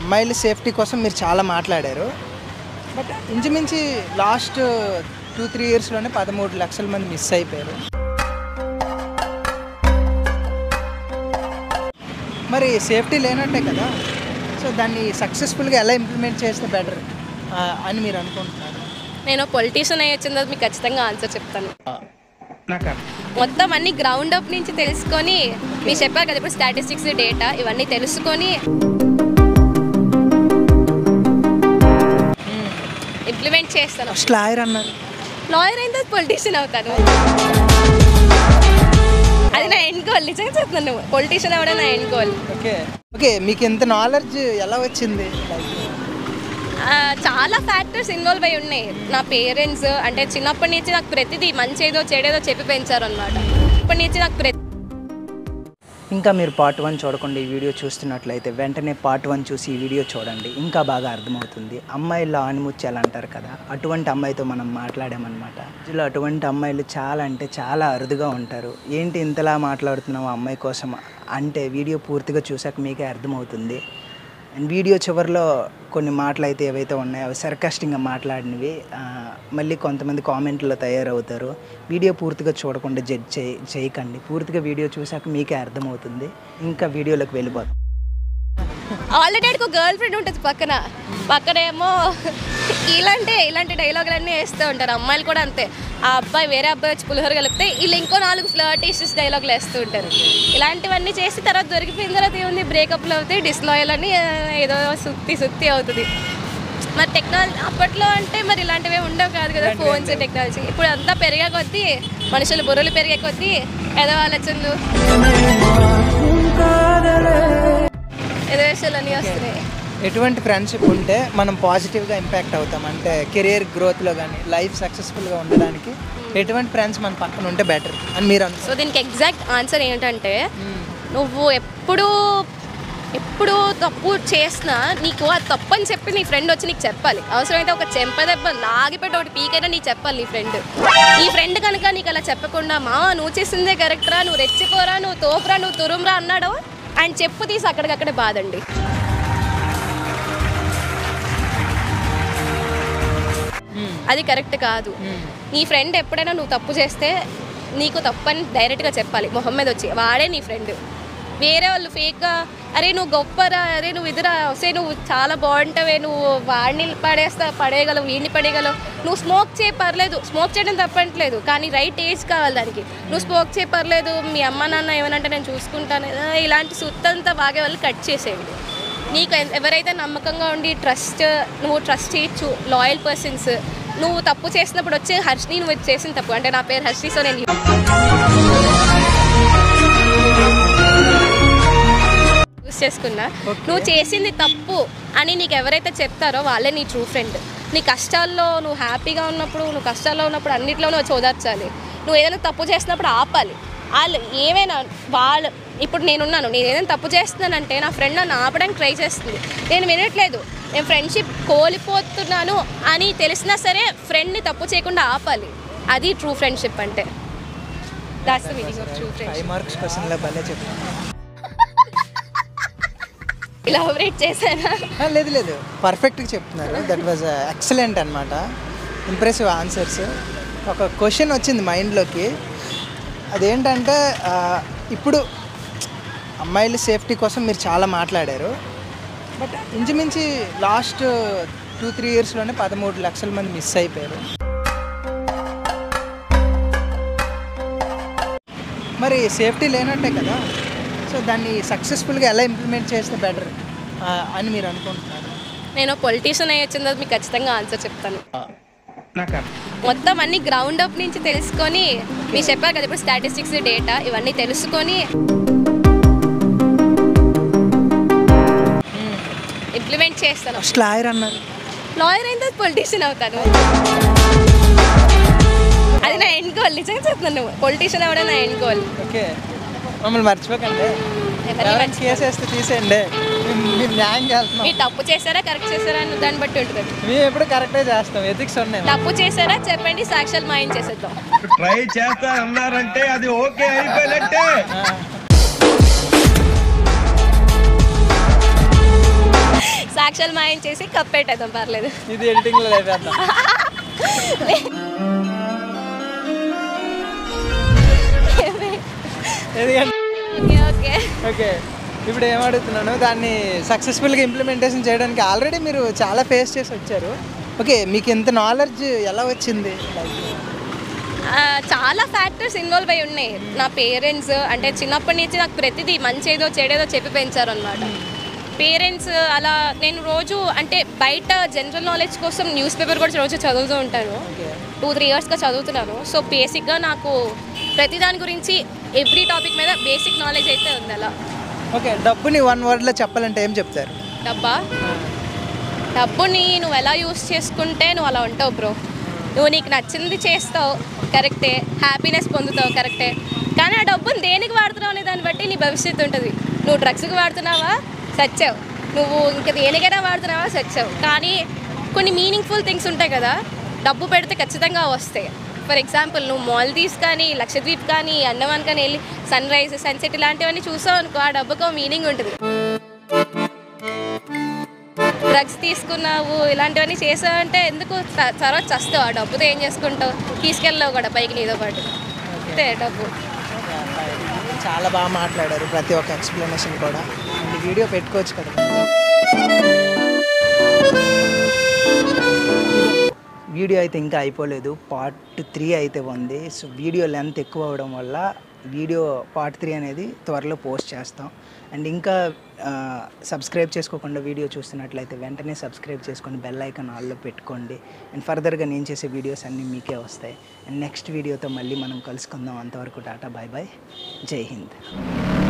అమ్మాయిల సేఫ్టీ కోసం మీరు చాలా మాట్లాడారు బట్ ఇంచుమించి లాస్ట్ టూ త్రీ ఇయర్స్లోనే పదమూడు లక్షల మంది మిస్ అయిపోయారు మరి సేఫ్టీ లేనట్టే కదా సో దాన్ని సక్సెస్ఫుల్గా ఎలా ఇంప్లిమెంట్ చేస్తే బెటర్ అని మీరు అనుకుంటున్నారు నేను పొలిటీషియన్ అయ్యి వచ్చిన తర్వాత మీకు ఖచ్చితంగా ఆన్సర్ చెప్తాను నాకు అర్థం. మొత్తం అన్ని గ్రౌండ్ అప్ నుంచి తెలుసుకొని మీరు చెప్పారు కదా ఇప్పుడు స్టాటిస్టిక్స్ డేటా ఇవన్నీ తెలుసుకొని ఇంప్లిమెంట్ చేస్తాను ఫస్ట్ లాయర్ అన్నారు లాయర్ అయిన తర్వాత పొలిటీషియన్ అవుతాను అది నా ఎండ్ గోల్ నిజంగా చెప్తున్నాను పొలిటీషియన్ అవ్వడం నా ఎండ్ గోల్ ఓకే ఓకే మీకు ఇంత నాలెడ్జ్ ఎలా వచ్చింది చాలా ఫ్యాక్టర్స్ ఇన్వాల్వ్ అయి ఉన్నాయి నా పేరెంట్స్ అంటే చిన్నప్పటి నుంచి నాకు ప్రతిదీ మంచి ఏదో చెడేదో చెప్పి పెంచారు అనమాట ఇప్పటి నుంచి నాకు ప్రతి ఇంకా మీరు పార్ట్ వన్ చూడకుండా ఈ వీడియో చూస్తున్నట్లయితే వెంటనే పార్ట్ వన్ చూసి ఈ వీడియో చూడండి ఇంకా బాగా అర్థమవుతుంది అమ్మాయిల్లో ఆనిముత్యాలు అంటారు కదా అటువంటి అమ్మాయితో మనం మాట్లాడామన్నమాట ఇందులో అటువంటి అమ్మాయిలు చాలా అంటే చాలా అరుదుగా ఉంటారు ఏంటి ఇంతలా మాట్లాడుతున్నావు ఆ అమ్మాయి కోసం అంటే వీడియో పూర్తిగా చూసాక మీకే అర్థమవుతుంది అండ్ వీడియో చివరిలో కొన్ని మాటలు అయితే ఏవైతే ఉన్నాయో అవి సర్కాస్టింగ్గా మాట్లాడినవి ఆ, మళ్ళీ కొంతమంది కామెంట్లో తయారవుతారు వీడియో పూర్తిగా చూడకుండా జడ్జ్ చేయ చేయకండి పూర్తిగా వీడియో చూసాక మీకే అర్థమవుతుంది ఇంకా వీడియోలోకి వెళ్ళిపోతాం ఆల్రెడీ ఒక గర్ల్ ఫ్రెండ్ ఉంటుంది పక్కన పక్కనేమో ఇలాంటి ఇలాంటి డైలాగులన్నీ వేస్తూ ఉంటారు అమ్మాయిలు కూడా అంతే ఆ అబ్బాయి వేరే అబ్బాయి వచ్చి పులిహోర కలిపితే వీళ్ళు ఇంకో నాలుగు ఫ్లర్టీషియస్ డైలాగులు వేస్తూ ఉంటారు ఇలాంటివన్నీ చేసి తర్వాత దొరికిపోయిన తర్వాత ఏముంది బ్రేకప్లు అవుతాయి డిస్లాయల్ అని ఆ, ఏదో సుత్తి సుత్తి అవుతుంది మరి టెక్నాలజీ అప్పట్లో అంటే మరి ఇలాంటివి ఉండవు కాదు కదా ఫోన్స్ టెక్నాలజీ ఇప్పుడు అంతా పెరిగే కొద్దీ మనుషులు బుర్రలు పెరిగే కొద్దీ ఏదో ఆలోచనలు ఏదో విషయాలు అన్నీ వస్తున్నాయి ఎటువంటి ఫ్రెండ్షిప్ ఉంటే మనం పాజిటివ్గా ఇంపాక్ట్ అవుతాం అంటే కెరియర్ గ్రోత్లో కానీ లైఫ్ సక్సెస్ఫుల్గా ఉండడానికి ఎటువంటి ఫ్రెండ్స్ మన పక్కన ఉంటే బెటర్ అని మీరు అనుకో సో దీనికి ఎగ్జాక్ట్ ఆన్సర్ ఏంటంటే నువ్వు ఎప్పుడు ఎప్పుడు తప్పు చేసినా నీకు ఆ తప్పు అని చెప్పి నీ ఫ్రెండ్ వచ్చి నీకు చెప్పాలి అవసరమైతే ఒక చెంపదెబ్బ లాగిపెట్టి ఒకటి పీకైనా నీకు చెప్పాలి నీ ఫ్రెండ్ ఈ ఫ్రెండ్ కనుక నీకు అలా చెప్పకుండా మా నువ్వు చేసిందే కరెక్ట్రా నువ్వు రెచ్చిపోరా నువ్వు తోపురా నువ్వు తురుమురా అన్నాడు ఆయన చెప్పు తీసి అక్కడికక్కడే బాదండి అది కరెక్ట్ కాదు నీ ఫ్రెండ్ ఎప్పుడైనా నువ్వు తప్పు చేస్తే నీకు తప్పు అని డైరెక్ట్గా చెప్పాలి మొహం మీద వచ్చి వాడే నీ ఫ్రెండ్ వేరే వాళ్ళు ఫేక్గా అరే నువ్వు గొప్పరా అరే నువ్వు ఇదిరా వస్తే నువ్వు చాలా బాగుంటావే నువ్వు వాడిని పడేస్తా పడేయగలవు వీడిని పడేయగలవు నువ్వు స్మోక్ చేయ పర్లేదు స్మోక్ చేయడం తప్పట్లేదు కానీ రైట్ ఏజ్ కావాలి దానికి నువ్వు స్మోక్ చేయ పర్లేదు మీ అమ్మ నాన్న ఏమనంటే నేను చూసుకుంటాను ఆ, ఇలాంటి సుత్తంతా బాగే వాళ్ళు కట్ చేసేయండి నీకు ఎన్- ఎవరైతే నమ్మకంగా ఉండి ట్రస్ట్ నువ్వు ట్రస్ట్ చేయొచ్చు లాయల్ పర్సన్స్ నువ్వు తప్పు చేసినప్పుడు వచ్చి హర్షిని నువ్వు ఇది చేసిన తప్పు అంటే నా పేరు హర్షి సో నేను యూస్ చేసుకున్నా నువ్వు చేసింది తప్పు అని నీకు ఎవరైతే చెప్తారో వాళ్ళే నీ ట్రూ ఫ్రెండ్ నీ కష్టాల్లో నువ్వు హ్యాపీగా ఉన్నప్పుడు నువ్వు కష్టాల్లో ఉన్నప్పుడు అన్నిట్లో నువ్వు చోదార్చాలి నువ్వు ఏదైనా తప్పు చేసినప్పుడు ఆపాలి వాళ్ళు ఏమైనా వాళ్ళు ఇప్పుడు నేనున్నాను నేను ఏదైనా తప్పు చేస్తున్నానంటే నా ఫ్రెండ్ నన్ను ఆపడానికి ట్రై చేస్తుంది నేను వినట్లేదు నేను ఫ్రెండ్షిప్ కోల్పోతున్నాను అని తెలిసినా సరే ఫ్రెండ్ని తప్పు చేయకుండా ఆపాలి అది ట్రూ ఫ్రెండ్షిప్ అంటే that's the meaning of true friendship five marks క్వశ్చన్లో భలే చెప్పాను ఇలాబరేట్ చేశానా ఆ, లేదు లేదు పర్ఫెక్ట్గా చెప్తున్నారు దట్ వాజ్ ఎక్సలెంట్ అనమాట ఇంప్రెసివ్ ఆన్సర్స్ ఒక క్వశ్చన్ వచ్చింది మైండ్లోకి అదేంటంటే ఆ, ఇప్పుడు అమ్మాయిల సేఫ్టీ కోసం మీరు చాలా మాట్లాడారు బట్ ఇంచుమించి లాస్ట్ టూ త్రీ ఇయర్స్లోనే పదమూడు లక్షల మంది మిస్ అయిపోయారు మరి సేఫ్టీ లేనట్టే కదా సో దాన్ని సక్సెస్ఫుల్గా ఎలా ఇంప్లిమెంట్ చేస్తే బెటర్ అని మీరు అనుకుంటున్నారు నేను పొలిటీషియన్ అయ్యి వచ్చిన తర్వాత మీకు ఖచ్చితంగా ఆన్సర్ చెప్తాను నాకు అర్థం. మొత్తం అన్ని గ్రౌండ్ అప్ నుంచి తెలుసుకొని మీరు చెప్పారు కదా ఇప్పుడు స్టాటిస్టిక్స్ డేటా ఇవన్నీ తెలుసుకొని ఇంప్లిమెంట్ చేస్తాను ఫస్ట్ లాయర్ అన్నారు లాయర్ అయిన తర్వాత పొలిటీషియన్ అవుతాను అది నా ఎండ్ గోల్ నిజంగా చెప్తున్నాను పొలిటీషియన్ అవ్వడం నా ఎండ్ గోల్ ఓకే మమ్మల్ని మర్చిపోకండి ఎవరిని ఎవరైనా కేసు వేస్తే తీసేయండి మేము- మేము న్యాయం చేస్తున్నాం మీరు తప్పు చేశారా కరెక్ట్ చేశారా అని దాన్ని బట్టి ఉంటుంది మేము ఎప్పుడు కరెక్టే చేస్తాం ఎథిక్స్ ఉన్నాయి తప్పు చేశారా చెప్పండి సాక్ష్యాలు మాయం చేసేద్దాం ట్రై చేస్తా అన్నారంటే అది ఓకే అయిపోయినట్టే అక్షల్ మాయం చేసి కప్పెట్టేద్దాం పర్లేదు ఇది ఎడిటింగ్లో లేపేద్దాం ఎందుకంటే ఓకే ఓకే ఓకే ఇప్పుడు ఏం అడుగుతున్నాను దాన్ని సక్సెస్ఫుల్గా ఇంప్లిమెంటేషన్ చేయడానికి ఆల్రెడీ మీరు చాలా ఫేస్ చేసి వచ్చారు ఓకే మీకు ఇంత నాలెడ్జ్ ఎలా వచ్చింది ఆ, చాలా ఫ్యాక్టర్స్ ఇన్వాల్వ్ అయి ఉన్నాయి నా పేరెంట్స్ అంటే చిన్నప్పటి నుంచి నాకు ప్రతిదీ మంచి ఏదో చెడేదో చెప్పి పెంచారు అనమాట పేరెంట్స్ అలా నేను రోజు అంటే బయట జనరల్ నాలెడ్జ్ కోసం న్యూస్ పేపర్ కూడా రోజు చదువుతూ ఉంటాను ఓకే టూ త్రీ ఇయర్స్గా చదువుతున్నాను సో బేసిక్గా నాకు ప్రతి దాని గురించి ఎవ్రీ టాపిక్ మీద బేసిక్ నాలెడ్జ్ అయితే ఉంది అలా ఓకే డబ్బుని వన్ వర్డ్లో చెప్పాలంటే ఏం చెప్తారు డబ్బా డబ్బుని నువ్వు ఎలా యూస్ చేసుకుంటే నువ్వు అలా ఉంటావు బ్రో నువ్వు నీకు నచ్చింది చేస్తావు కరెక్టే హ్యాపీనెస్ పొందుతావు కరెక్టే కానీ ఆ డబ్బుని దేనికి వాడుతున్నావు అనే దాన్ని బట్టి నీ భవిష్యత్తు ఉంటుంది నువ్వు డ్రగ్స్కి వాడుతున్నావా సచ్చావు నువ్వు ఇంకా దేనికైనా వాడుతున్నావా సచ్చావు కానీ కొన్ని మీనింగ్ఫుల్ థింగ్స్ ఉంటాయి కదా డబ్బు పెడితే ఖచ్చితంగా వస్తాయి ఫర్ ఎగ్జాంపుల్ నువ్వు మాల్దీవ్స్ కానీ లక్షద్వీప్ కానీ అండమాన్ కానీ వెళ్ళి సన్ రైజ్ సన్సెట్ ఇలాంటివన్నీ చూసావు అనుకో ఆ డబ్బుకు మీనింగ్ ఉంటుంది డ్రగ్స్ తీసుకున్నావు ఇలాంటివన్నీ చేసావంటే ఎందుకు త- తర్వాత చస్తావు ఆ డబ్బుతో ఏం చేసుకుంటావు తీసుకెళ్ళావు కూడా పైకి నీతో పాటు అంతే డబ్బు చాలా బాగా మాట్లాడారు ప్రతి ఒక్క ఎక్స్ప్లెనేషన్ కూడా అండ్ ఈ వీడియో పెట్టుకోవచ్చు కదా వీడియో అయితే ఇంకా అయిపోలేదు పార్ట్ త్రీ అయితే ఉంది సో వీడియో లెంత్ ఎక్కువ అవడం వల్ల వీడియో పార్ట్ త్రీ అనేది త్వరలో పోస్ట్ చేస్తాం అండ్ ఇంకా సబ్స్క్రైబ్ చేసుకోకుండా వీడియో చూస్తున్నట్లయితే వెంటనే సబ్స్క్రైబ్ చేసుకొని బెల్ ఐకాన్ ఆల్లో పెట్టుకోండి అండ్ ఫర్దర్గా నేను చేసే వీడియోస్ అన్నీ మీకే వస్తాయి అండ్ నెక్స్ట్ వీడియోతో మళ్ళీ మనం కలుసుకుందాం అంతవరకు టాటా బాయ్ బాయ్ జై హింద్